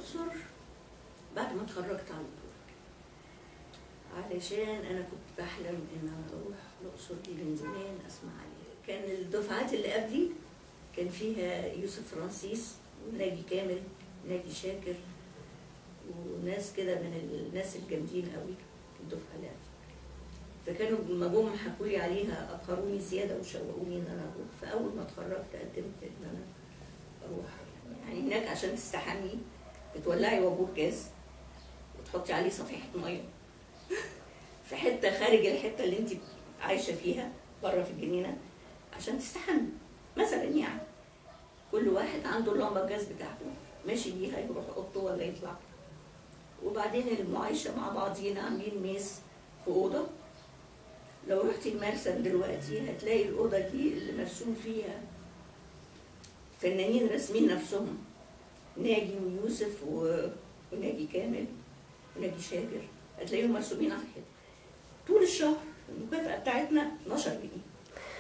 الاقصر بعد ما اتخرجت على طول علشان انا كنت بحلم ان انا اروح الاقصر دي من زمان اسمع عليها كان الدفعات اللي قبلي كان فيها يوسف فرانسيس وناجي كامل ناجي شاكر وناس كده من الناس الجامدين قوي في الدفعه اللي قبلي فكانوا لما جم حكوا لي عليها ابهروني زياده وشوقوني ان انا اروح فاول ما اتخرجت قدمت ان انا اروح يعني هناك عشان تستحمي بتولعي وابور جاز وتحطي عليه صفيحه ميه في حته خارج الحته اللي انت عايشه فيها بره في الجنينه عشان تستحمي مثلا يعني كل واحد عنده اللمبه الجاز بتاعته ماشي بيها يروح اوضته ولا يطلع وبعدين المعايشه مع بعضينا عاملين ميس في اوضه لو رحتي المرسم دلوقتي هتلاقي الاوضه دي اللي مرسوم فيها فنانين راسمين نفسهم ناجي ويوسف و- وناجي كامل وناجي شاكر هتلاقيهم مرسومين على الحيط طول الشهر المكافأة بتاعتنا 12 جنيه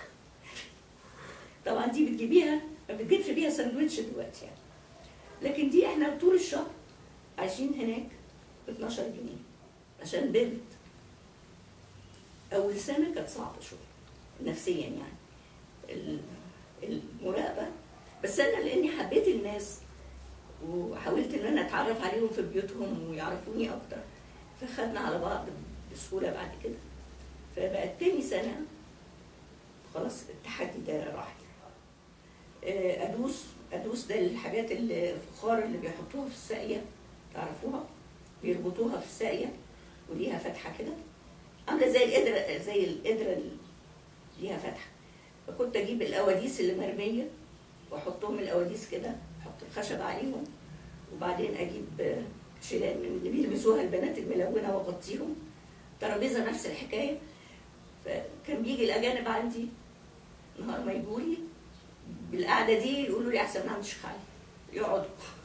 طبعا دي بتجيبيها ما بتجيبش بيها ساندوتش دلوقتي يعني لكن دي احنا طول الشهر عايشين هناك ب 12 جنيه عشان بنت اول سنه كانت صعبه شويه نفسيا يعني ال- المراقبه بس انا لاني حبيت الناس وحاولت ان انا اتعرف عليهم في بيوتهم ويعرفوني اكتر فخدنا على بعض بسهوله بعد كده فبقت تاني سنه خلاص التحدي ده راح آه، ادوس ادوس ده الحاجات اللي الفخار اللي بيحطوها في الساقيه تعرفوها بيربطوها في الساقيه وليها فتحه كده عامله زي القدره زي القدره اللي ليها فتحه فكنت اجيب الاواديس اللي مرميه واحطهم القواديس كده احط الخشب عليهم وبعدين اجيب آه، شيلان من اللي بيلبسوها البنات الملونه واغطيهم ترابيزه نفس الحكايه فكان بيجي الاجانب عندي نهار ما يجوا لي بالقعده دي يقولوا لي احسن ما عنديش خالي يقعدوا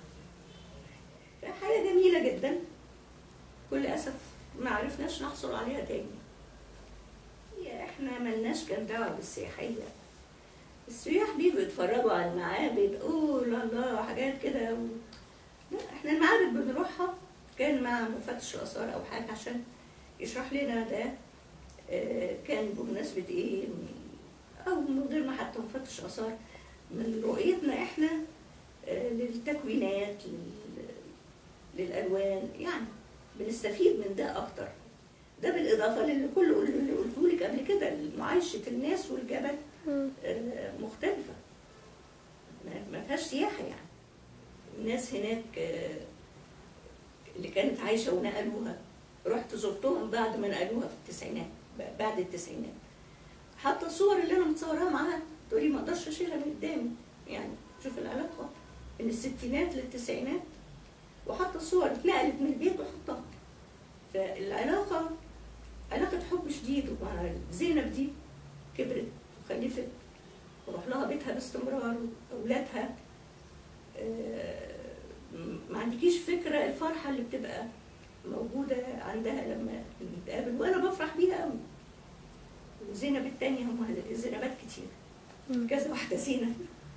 حاجه جميله جدا كل اسف ما عرفناش نحصل عليها تاني يا احنا ملناش كان دعوه بالسياحيه السياح بيجوا يتفرجوا على المعابد اوه لا الله حاجات كده و... لا احنا المعابد بنروحها كان مع مفتش الاثار او حاجه عشان يشرح لنا ده آه، كان بمناسبه ايه او من غير ما حتى مفتش اثار من رؤيتنا احنا آه، للتكوينات لل... للالوان يعني بنستفيد من ده اكتر ده بالاضافه للي كل اللي قلته لك قبل كده معايشه الناس والجبل مم. آه، مختلفه ما- ما فيهاش سياحه يعني الناس هناك آه، اللي كانت عايشه ونقلوها رحت زرتهم بعد ما نقلوها في التسعينات ب- بعد التسعينات حتى الصور اللي انا متصوراها معاها تقولي ما اقدرش اشيلها من قدامي يعني شوف العلاقه من الستينات للتسعينات وحتى الصور اتنقلت من البيت وحطها فالعلاقه علاقه حب شديد ومع زينب دي كبرت وخلفت وروح لها بيتها باستمرار واولادها آه، ما عندكيش فكره الفرحه اللي بتبقى موجوده عندها لما نتقابل وانا بفرح بيها قوي وزينب التانية هم زينبات كتير مم. كذا واحدة زينب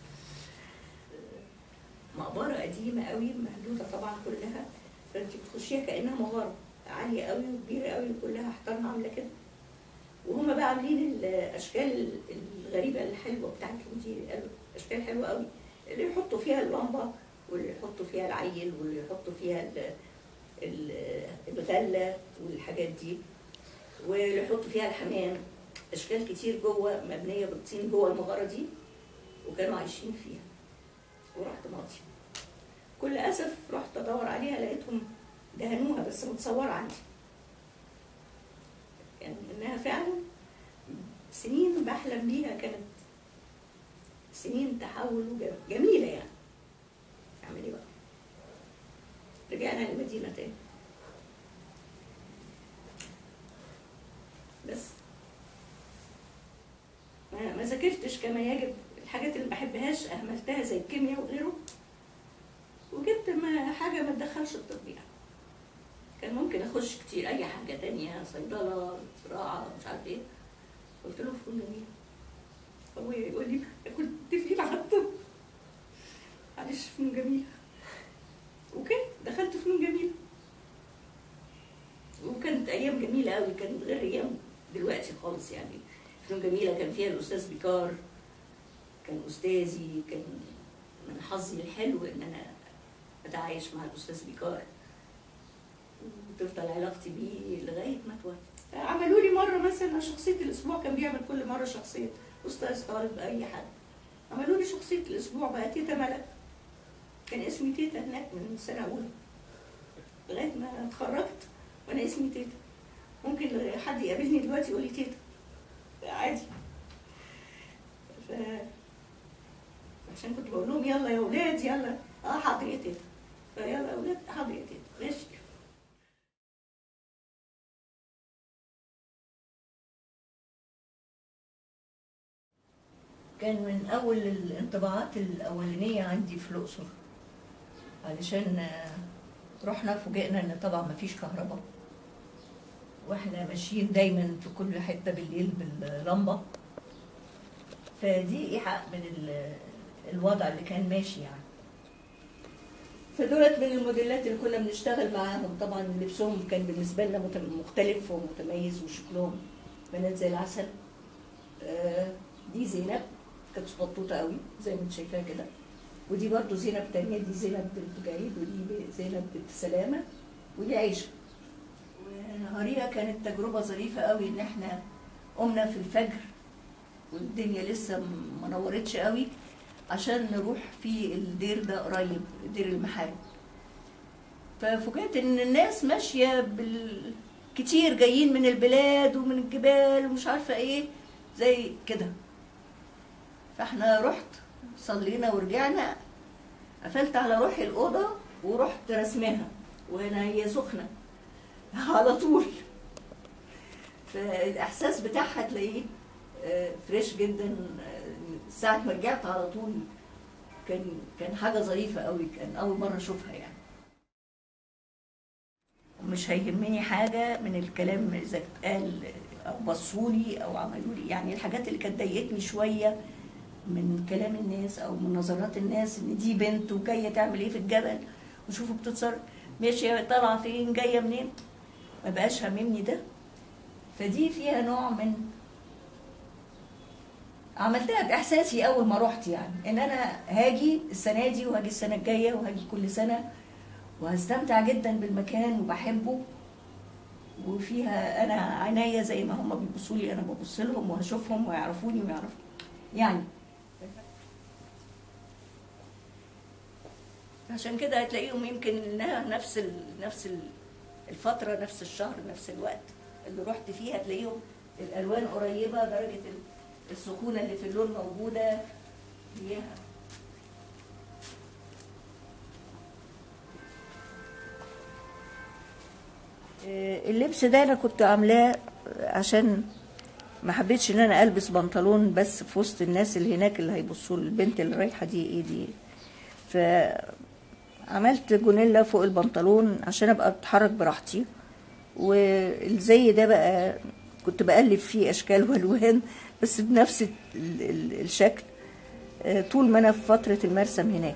مقبرة قديمة قوي مهدودة طبعا كلها فانت بتخشيها كأنها مغارة عالية قوي وكبيرة قوي وكلها احترنا عاملة كده وهم بقى عاملين الأشكال الغريبة الحلوة بتاعتهم دي أشكال حلوة قوي اللي يحطوا فيها اللمبة واللي يحطوا فيها العيل واللي يحطوا فيها ال- ال- الغلة والحاجات دي واللي يحطوا فيها الحمام اشكال كتير جوه مبنيه بالطين جوه المغاره دي وكانوا عايشين فيها ورحت ماضيه كل اسف رحت ادور عليها لقيتهم دهنوها بس متصوره عندي يعني انها فعلا سنين بحلم بيها كانت سنين تحول وجم- جميله يعني اعمل ايه بقى رجعنا للمدينه تاني بس ما ما ذاكرتش كما يجب الحاجات اللي ما بحبهاش اهملتها زي الكيمياء وغيره وجبت ما حاجه ما تدخلش التطبيق كان ممكن اخش كتير اي حاجه تانية صيدله زراعه مش عارف ايه قلت له فنون جميل ابويا يقول لي كنت فين على الطب معلش فنون جميله اوكي دخلت جميله قوي كانت غير ايام دلوقتي خالص يعني فنون جميله كان فيها الاستاذ بيكار كان استاذي كان من حظي الحلو ان انا اتعايش مع الاستاذ بيكار وتفضل علاقتي بيه لغايه ما توفى عملوا لي مره مثلا شخصيه الاسبوع كان بيعمل كل مره شخصيه استاذ طالب اي حد عملوا لي شخصيه الاسبوع بقى تيتا ملك كان اسمي تيتا هناك من سنه اولى لغايه ما اتخرجت وانا اسمي تيتا ممكن حد يقابلني دلوقتي يقول لي تيتا عادي ف... عشان كنت بقول لهم يلا يا اولاد يلا اه حاضر يا تيتا فيلا يا اولاد حاضر يا تيتا ماشي كان من اول الانطباعات الاولانيه عندي في الاقصر علشان آه، رحنا فوجئنا ان طبعا مفيش كهرباء واحنا ماشيين دايما في كل حته بالليل باللمبه فدي ايحاء من ال- الوضع اللي كان ماشي يعني فدولت من الموديلات اللي كنا بنشتغل معاهم طبعا لبسهم كان بالنسبه لنا مت- مختلف ومتميز وشكلهم بنات زي العسل آه، دي زينب كانت صغنطوطه قوي زي ما انت شايفاها كده ودي برضو زينب تانية دي زينب بنت جعيد ودي زينب بنت سلامة ودي عيشة ونهارية كانت تجربة ظريفة قوي ان احنا قمنا في الفجر والدنيا لسه م- ما نورتش قوي عشان نروح في الدير ده قريب دير المحارم ففوجئت ان الناس ماشية بال كتير جايين من البلاد ومن الجبال ومش عارفة ايه زي كده فاحنا رحت صلينا ورجعنا قفلت على روحي الأوضة ورحت رسمها وهنا هي سخنة على طول فالإحساس بتاعها تلاقيه آه، فريش جدا آه، ساعة ما رجعت على طول كان كان حاجة ظريفة قوي كان أول مرة أشوفها يعني مش هيهمني حاجة من الكلام إذا اتقال أو بصولي أو عملوا لي يعني الحاجات اللي كانت ضايقتني شوية من كلام الناس او من نظرات الناس ان دي بنت وجايه تعمل ايه في الجبل وشوفوا بتتصرف ماشيه طالعه فين جايه منين ما بقاش هاممني ده فدي فيها نوع من عملتها باحساسي اول ما رحت يعني ان انا هاجي السنه دي وهاجي السنه الجايه وهاجي كل سنه وهستمتع جدا بالمكان وبحبه وفيها انا عناية زي ما هم بيبصوا لي انا ببص لهم وهشوفهم ويعرفوني ويعرفوا يعني عشان كده هتلاقيهم يمكن انها نفس ال... نفس ال- الفتره نفس الشهر نفس الوقت اللي رحت فيه هتلاقيهم الالوان قريبه درجه ال- السخونه اللي في اللون موجوده فيها آه، اللبس ده انا كنت عاملاه عشان ما حبيتش ان انا البس بنطلون بس في وسط الناس اللي هناك اللي هيبصوا البنت اللي رايحه دي ايه دي فعملت جونيلا فوق البنطلون عشان ابقى اتحرك براحتي والزي ده بقى كنت بقلب فيه اشكال والوان بس بنفس ال- ال- الشكل آه، طول ما انا في فتره المرسم هناك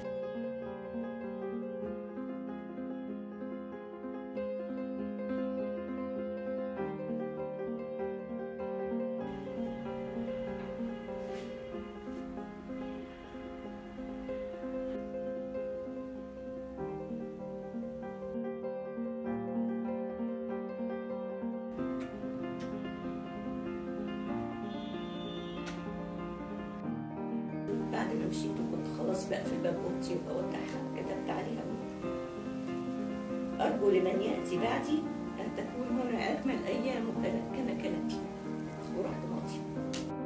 بعد ما مشيت وكنت خلاص بقفل باب اوضتي وبودعها كتبت عليها أرجو لمن يأتي بعدي أن تكون هنا أجمل أيام كما كانت لي ورحت ماضي